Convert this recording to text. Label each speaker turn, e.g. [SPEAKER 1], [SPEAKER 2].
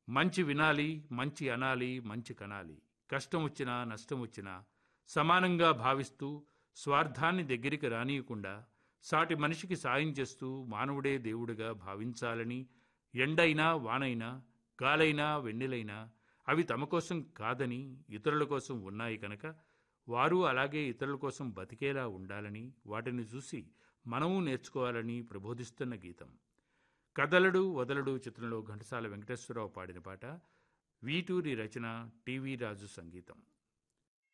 [SPEAKER 1] మంచి వినాలి మంచి అనాలి మంచి కనాలి కష్టం వచ్చినా నష్టం వచ్చినా సమానంగా భావిస్తూ స్వార్థాన్ని దగ్గరికి రానియకుండా సాటి మనిషికి సాయం చేస్తూ మానవుడే దేవుడిగా భావించాలని ఎండైనా వానైనా గాలైనా వెన్నెలైనా అవి తమ కోసం కాదని ఇతరుల కోసం ఉన్నాయి కనుక వారు అలాగే ఇతరుల కోసం బతికేలా ఉండాలని వాటిని చూసి మనము నేర్చుకోవాలని ప్రబోధిస్తున్న గీతం కదలడు వదలడు చిత్రంలో ఘంటసాల వెంకటేశ్వరరావు పాడిన పాట వీటూరి రచన టీవీ రాజు సంగీతం